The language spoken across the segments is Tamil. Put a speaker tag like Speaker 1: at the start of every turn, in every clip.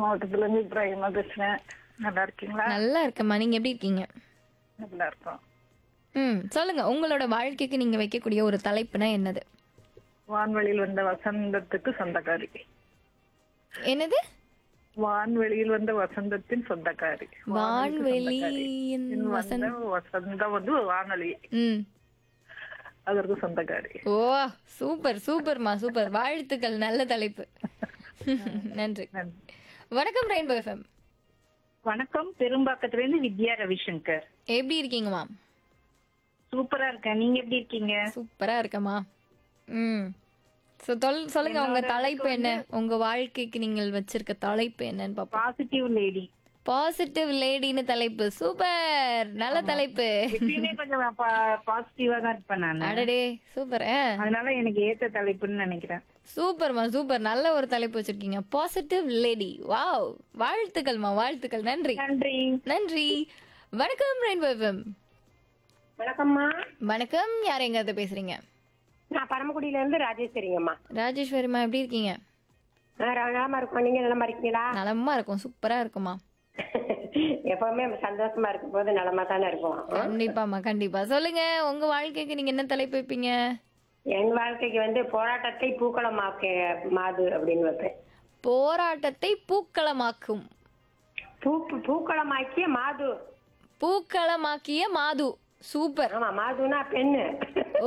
Speaker 1: மாவட்டத்துல இருந்து இப்ராஹிமா பேசுறேன் நல்லா இருக்கீங்களா
Speaker 2: நல்லா இருக்கம்மா நீங்க எப்படி இருக்கீங்க
Speaker 1: நல்லா இருக்கோம்
Speaker 2: ம் சொல்லுங்க உங்களோட வாழ்க்கைக்கு நீங்க வைக்கக்கூடிய ஒரு தலைப்புனா என்னது
Speaker 1: வான்வெளியில் வந்த வசந்தத்துக்கு சொந்தக்காரி
Speaker 2: என்னது
Speaker 1: வான்வெளியில் வந்த வசந்தத்தின் சொந்தக்காரி
Speaker 2: வான்வெளியின்
Speaker 1: வந்த வசந்தம் வந்து வானொலி
Speaker 2: ம்
Speaker 1: அதற்கு சொந்தக்காரி
Speaker 2: ஓ சூப்பர் சூப்பர்மா சூப்பர் வாழ்த்துக்கள் நல்ல தலைப்பு நன்றி
Speaker 1: நன்றி.
Speaker 2: வணக்கம் ரெயின்போ எஃப்எம்
Speaker 1: வணக்கம் பெரும்பாக்கத்துல இருந்து வித்யா ரவிசங்கர்
Speaker 2: எப்படி இருக்கீங்கம்மா
Speaker 1: சூப்பரா இருக்கேன் நீங்க எப்படி இருக்கீங்க
Speaker 2: சூப்பரா இருக்கம்மா ம் ஸோ தொல் சொல்லுங்க உங்க தலைப்பு என்ன உங்க வாழ்க்கைக்கு நீங்கள் வச்சிருக்க தலைப்பு என்னன்னு பாப்போம்
Speaker 1: பாசிட்டிவ் லேடி
Speaker 2: பாசிட்டிவ் லேடின்னு தலைப்பு சூப்பர் நல்ல தலைப்பு
Speaker 1: எப்பயுமே கொஞ்சம் பாசிட்டிவா தான் இருப்பேன் நான்
Speaker 2: அடடே சூப்பர்
Speaker 1: அதனால எனக்கு ஏத்த தலைப்புன்னு நினைக்கிறேன்
Speaker 2: சூப்பர்மா சூப்பர் நல்ல ஒரு தலைப்பு வச்சிருக்கீங்க பாசிட்டிவ் லேடி வாவ் வாழ்த்துக்கள்மா வாழ்த்துக்கள் நன்றி
Speaker 1: நன்றி
Speaker 2: நன்றி வணக்கம் ரெயின்போ எஃப்எம்
Speaker 3: வணக்கம்மா
Speaker 2: வணக்கம் யார் எங்க இருந்து பேசுறீங்க
Speaker 3: நான் பரமக்குடியில இருந்து ராஜேஸ்வரிங்கம்மா
Speaker 2: ராஜேஸ்வரிமா எப்படி இருக்கீங்க
Speaker 3: நான் ர- நலமா இருக்கோம் நீங்க நலமா இருக்கீங்களா
Speaker 2: நலமா இருக்கும் சூப்பரா இருக்குமா
Speaker 3: எப்பவுமே சந்தோஷமா இருக்கும் போது நலமா தானே இருக்கும்
Speaker 2: கண்டிப்பாமா கண்டிப்பா சொல்லுங்க உங்க வாழ்க்கைக்கு நீங்க என்ன தலைப்பு வைப்பீங்க
Speaker 3: என் வாழ்க்கைக்கு வந்து போராட்டத்தை பூக்களமாக்க மாது அப்படின்னு வைப்பேன்
Speaker 2: போராட்டத்தை பூக்களமாக்கும்
Speaker 3: பூ பூக்களமாக்கிய மாது
Speaker 2: பூக்களமாக்கிய மாது சூப்பர்
Speaker 3: ஆமா மாதுனா பெண்ணு
Speaker 2: ஓ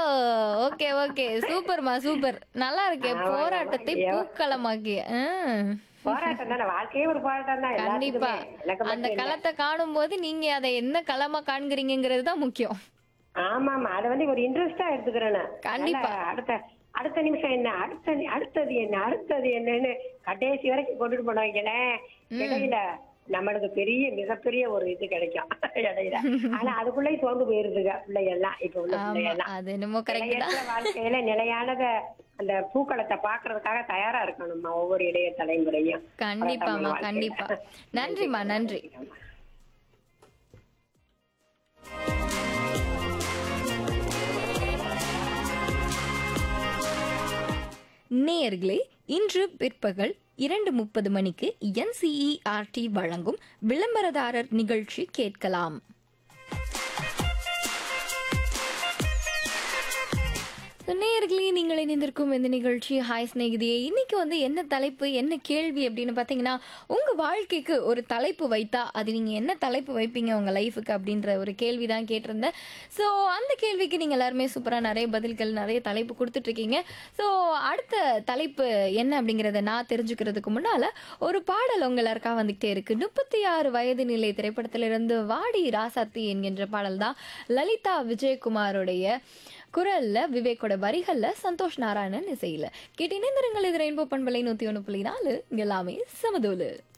Speaker 2: ஓகே ஓகே சூப்பர்மா சூப்பர் நல்லா இருக்கே போராட்டத்தை பூக்களமாக்கிய ஆ.
Speaker 3: போராட்டம் தானே வாழ்க்கையே ஒரு போராட்டம் தான்
Speaker 2: கண்டிப்பா
Speaker 3: எல்லாத்துக்குமே. எனக்கு
Speaker 2: அந்த
Speaker 3: மட்டும் இல்ல.
Speaker 2: களத்தை காணும் போது நீங்க அதை என்ன களமா காண்கிறீங்கிறது தான் முக்கியம்
Speaker 3: ஆமா ஆமா அதை வந்து ஒரு இன்ட்ரெஸ்டா எடுத்துக்கிறேன் நான்.
Speaker 2: கண்டிப்பா.
Speaker 3: அதனால அடுத்த அடுத்த நிமிஷம் என்ன அடுத்த நி- அடுத்தது என்ன அடுத்தது என்னன்னு கடைசி வரைக்கும் கொண்டுட்டு போனவங்களேன் இடையில நம்மளுக்கு பெரிய மிகப்பெரிய ஒரு இது கிடைக்கும் இடையில ஆனா அதுக்குள்ளே சோர்ந்து போயிருதுங்க பிள்ளைகள்லாம் இப்ப உள்ள
Speaker 2: ஆமா
Speaker 3: பிள்ளைகள்லாம்
Speaker 2: அது என்னமோ கரெக்ட் தான்
Speaker 3: நிலையற்ற வாழ்க்கையில நிலையானத அந்த பூக்களத்தை பாக்குறதுக்காக தயாரா இருக்கணும்மா ஒவ்வொரு இளைய தலைமுறையும்
Speaker 2: கண்டிப்பாமா
Speaker 3: வாழ்க்கையில.
Speaker 2: கண்டிப்பா நன்றிமா நன்றி நேயர்களே இன்று பிற்பகல் இரண்டு முப்பது மணிக்கு என்சிஇஆர்டி வழங்கும் விளம்பரதாரர் நிகழ்ச்சி கேட்கலாம் So, நேயர்களே நீங்கள் இணைந்திருக்கும் இந்த நிகழ்ச்சி ஹாய் ஸ்நேகிதியே இன்னைக்கு வந்து என்ன தலைப்பு என்ன கேள்வி அப்படின்னு பார்த்தீங்கன்னா உங்கள் வாழ்க்கைக்கு ஒரு தலைப்பு வைத்தா அது நீங்கள் என்ன தலைப்பு வைப்பீங்க உங்கள் லைஃபுக்கு அப்படின்ற ஒரு கேள்வி தான் கேட்டிருந்தேன் ஸோ அந்த கேள்விக்கு நீங்கள் எல்லாருமே சூப்பராக நிறைய பதில்கள் நிறைய தலைப்பு கொடுத்துட்ருக்கீங்க ஸோ அடுத்த தலைப்பு என்ன அப்படிங்கிறத நான் தெரிஞ்சுக்கிறதுக்கு முன்னால் ஒரு பாடல் உங்கள் எல்லாருக்கா வந்துகிட்டே இருக்கு முப்பத்தி ஆறு வயது நிலை திரைப்படத்திலிருந்து வாடி ராசாத்தி என்கின்ற பாடல் தான் லலிதா விஜயகுமாரோடைய குரல்ல விவேக்கோட வரிகள்ல சந்தோஷ் நாராயணன் இசையில கேட்டு இணைந்திருங்கள் இது ரெயின்போ பண்பலை நூத்தி ஒன்று புள்ளி நாலு இங்க எல்லாமே சமதோலு